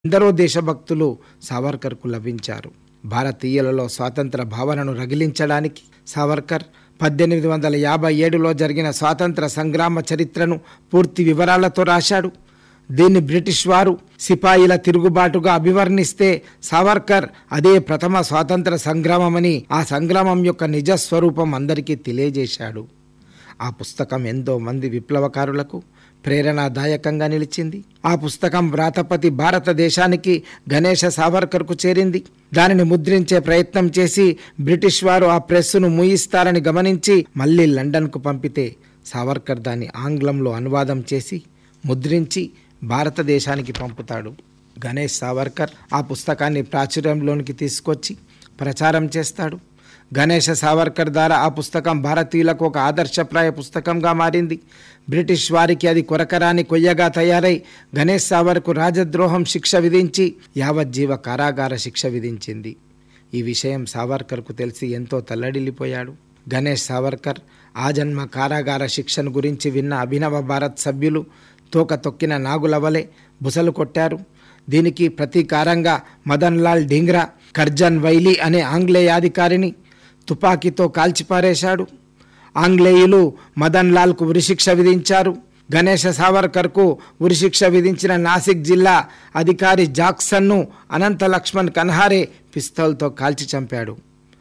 ఎందరో దేశభక్తులు సావర్కర్కు లభించారు భారతీయులలో స్వాతంత్ర భావనను రగిలించడానికి సావర్కర్ పద్దెనిమిది వందల యాభై ఏడులో జరిగిన స్వాతంత్ర సంగ్రామ చరిత్రను పూర్తి వివరాలతో రాశాడు దీన్ని బ్రిటిష్ వారు సిపాయిల తిరుగుబాటుగా అభివర్ణిస్తే సావర్కర్ అదే ప్రథమ స్వాతంత్ర సంగ్రామమని ఆ సంగ్రామం యొక్క నిజ స్వరూపం అందరికీ తెలియజేశాడు ఆ పుస్తకం ఎంతో మంది విప్లవకారులకు ప్రేరణాదాయకంగా నిలిచింది ఆ పుస్తకం వ్రాతపతి భారతదేశానికి గణేష సావర్కర్కు చేరింది దానిని ముద్రించే ప్రయత్నం చేసి బ్రిటిష్ వారు ఆ ప్రెస్సును ముయిస్తారని గమనించి మళ్ళీ లండన్కు పంపితే సావర్కర్ దాన్ని ఆంగ్లంలో అనువాదం చేసి ముద్రించి భారతదేశానికి పంపుతాడు గణేష్ సావర్కర్ ఆ పుస్తకాన్ని ప్రాచుర్యంలోనికి తీసుకొచ్చి ప్రచారం చేస్తాడు గణేష సావర్కర్ ద్వారా ఆ పుస్తకం భారతీయులకు ఒక ఆదర్శప్రాయ పుస్తకంగా మారింది బ్రిటిష్ వారికి అది కొరకరాని కొయ్యగా తయారై గణేష్ సావర్కు రాజద్రోహం శిక్ష విధించి యావజ్జీవ కారాగార శిక్ష విధించింది ఈ విషయం సావర్కర్కు తెలిసి ఎంతో తల్లడిల్లిపోయాడు గణేష్ సావర్కర్ ఆ జన్మ కారాగార శిక్షను గురించి విన్న అభినవ భారత్ సభ్యులు తోక తొక్కిన నాగుల వలె బుసలు కొట్టారు దీనికి ప్రతీకారంగా మదన్ లాల్ ఢింగ్రా కర్జన్ వైలీ అనే ఆంగ్లేయాధికారిని తుపాకీతో కాల్చిపారేశాడు ఆంగ్లేయులు మదన్ లాల్కు ఉరిశిక్ష విధించారు గణేష సావర్కర్కు ఉరిశిక్ష విధించిన నాసిక్ జిల్లా అధికారి జాక్సన్ను అనంత లక్ష్మణ్ కన్హారే పిస్తోల్తో కాల్చి చంపాడు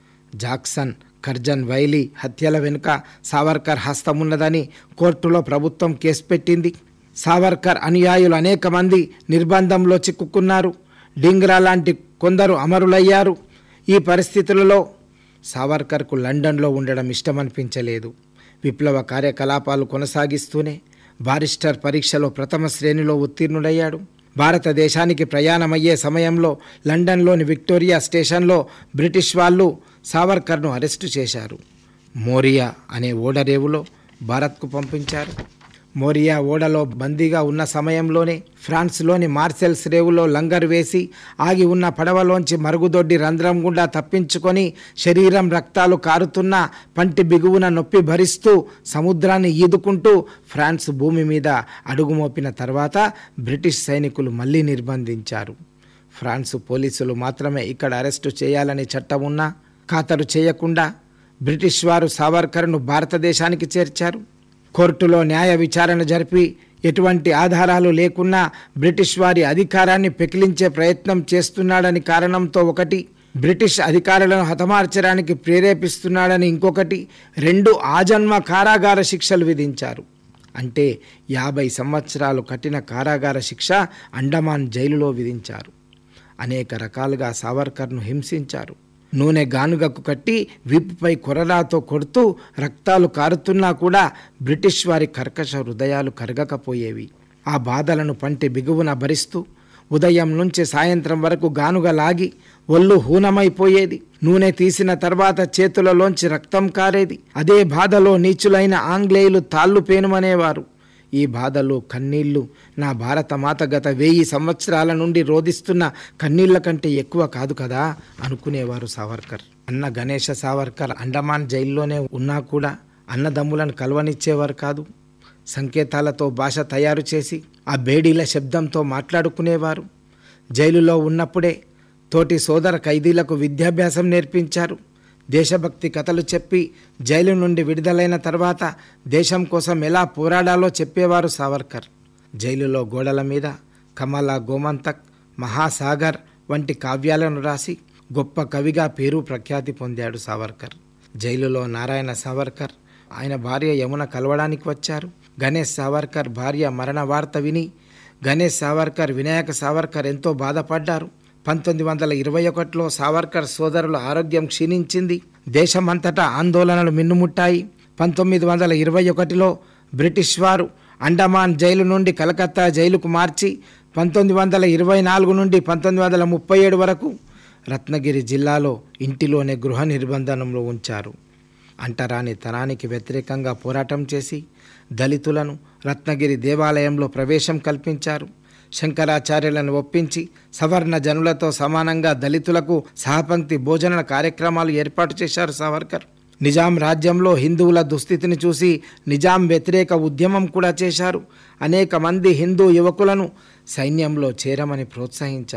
జాక్సన్ కర్జన్ వైలీ హత్యల వెనుక సావర్కర్ హస్తమున్నదని కోర్టులో ప్రభుత్వం కేసు పెట్టింది సావర్కర్ అనుయాయులు అనేక మంది నిర్బంధంలో చిక్కుకున్నారు డింగ్రా లాంటి కొందరు అమరులయ్యారు ఈ పరిస్థితులలో సావర్కర్కు లండన్లో ఉండడం ఇష్టమనిపించలేదు విప్లవ కార్యకలాపాలు కొనసాగిస్తూనే బారిస్టర్ పరీక్షలో ప్రథమ శ్రేణిలో ఉత్తీర్ణుడయ్యాడు భారతదేశానికి ప్రయాణమయ్యే సమయంలో లండన్లోని విక్టోరియా స్టేషన్లో బ్రిటిష్ వాళ్ళు సావర్కర్ను అరెస్టు చేశారు మోరియా అనే ఓడరేవులో భారత్కు పంపించారు మోరియా ఓడలో బందీగా ఉన్న సమయంలోనే ఫ్రాన్స్లోని మార్సెల్స్ రేవులో లంగర్ వేసి ఆగి ఉన్న పడవలోంచి మరుగుదొడ్డి రంధ్రం గుండా తప్పించుకొని శరీరం రక్తాలు కారుతున్న పంటి బిగువున నొప్పి భరిస్తూ సముద్రాన్ని ఈదుకుంటూ ఫ్రాన్స్ భూమి మీద అడుగుమోపిన తర్వాత బ్రిటిష్ సైనికులు మళ్ళీ నిర్బంధించారు ఫ్రాన్సు పోలీసులు మాత్రమే ఇక్కడ అరెస్టు చేయాలని చట్టం ఉన్నా ఖాతరు చేయకుండా బ్రిటిష్ వారు సావర్కర్ను భారతదేశానికి చేర్చారు కోర్టులో న్యాయ విచారణ జరిపి ఎటువంటి ఆధారాలు లేకున్నా బ్రిటిష్ వారి అధికారాన్ని పెకిలించే ప్రయత్నం చేస్తున్నాడని కారణంతో ఒకటి బ్రిటిష్ అధికారులను హతమార్చడానికి ప్రేరేపిస్తున్నాడని ఇంకొకటి రెండు ఆజన్మ కారాగార శిక్షలు విధించారు అంటే యాభై సంవత్సరాలు కఠిన కారాగార శిక్ష అండమాన్ జైలులో విధించారు అనేక రకాలుగా సావర్కర్ను హింసించారు నూనె గానుగకు కట్టి వీపుపై కొరడాతో కొడుతూ రక్తాలు కారుతున్నా కూడా బ్రిటిష్ వారి కర్కశ హృదయాలు కరగకపోయేవి ఆ బాధలను పంటి బిగువున భరిస్తూ ఉదయం నుంచి సాయంత్రం వరకు గానుగ లాగి ఒళ్ళు హూనమైపోయేది నూనె తీసిన తర్వాత చేతులలోంచి రక్తం కారేది అదే బాధలో నీచులైన ఆంగ్లేయులు తాళ్ళు పేనుమనేవారు ఈ బాధలు కన్నీళ్లు నా భారత మాత గత వెయ్యి సంవత్సరాల నుండి రోధిస్తున్న కన్నీళ్ల కంటే ఎక్కువ కాదు కదా అనుకునేవారు సావర్కర్ అన్న గణేష సావర్కర్ అండమాన్ జైల్లోనే ఉన్నా కూడా అన్నదమ్ములను కలవనిచ్చేవారు కాదు సంకేతాలతో భాష తయారు చేసి ఆ బేడీల శబ్దంతో మాట్లాడుకునేవారు జైలులో ఉన్నప్పుడే తోటి సోదర ఖైదీలకు విద్యాభ్యాసం నేర్పించారు దేశభక్తి కథలు చెప్పి జైలు నుండి విడుదలైన తర్వాత దేశం కోసం ఎలా పోరాడాలో చెప్పేవారు సావర్కర్ జైలులో గోడల మీద కమల గోమంతక్ మహాసాగర్ వంటి కావ్యాలను రాసి గొప్ప కవిగా పేరు ప్రఖ్యాతి పొందాడు సావర్కర్ జైలులో నారాయణ సావర్కర్ ఆయన భార్య యమున కలవడానికి వచ్చారు గణేష్ సావర్కర్ భార్య మరణ వార్త విని గణేష్ సావర్కర్ వినాయక సావర్కర్ ఎంతో బాధపడ్డారు పంతొమ్మిది వందల ఇరవై ఒకటిలో సావర్కర్ సోదరుల ఆరోగ్యం క్షీణించింది దేశమంతటా ఆందోళనలు మిన్నుముట్టాయి పంతొమ్మిది వందల ఇరవై ఒకటిలో బ్రిటిష్ వారు అండమాన్ జైలు నుండి కలకత్తా జైలుకు మార్చి పంతొమ్మిది వందల ఇరవై నాలుగు నుండి పంతొమ్మిది వందల ముప్పై ఏడు వరకు రత్నగిరి జిల్లాలో ఇంటిలోనే గృహ నిర్బంధనంలో ఉంచారు అంటరాని తనానికి వ్యతిరేకంగా పోరాటం చేసి దళితులను రత్నగిరి దేవాలయంలో ప్రవేశం కల్పించారు శంకరాచార్యులను ఒప్పించి సవర్ణ జనులతో సమానంగా దళితులకు సహపంక్తి భోజన కార్యక్రమాలు ఏర్పాటు చేశారు సావర్కర్ నిజాం రాజ్యంలో హిందువుల దుస్థితిని చూసి నిజాం వ్యతిరేక ఉద్యమం కూడా చేశారు అనేక మంది హిందూ యువకులను సైన్యంలో చేరమని ప్రోత్సహించారు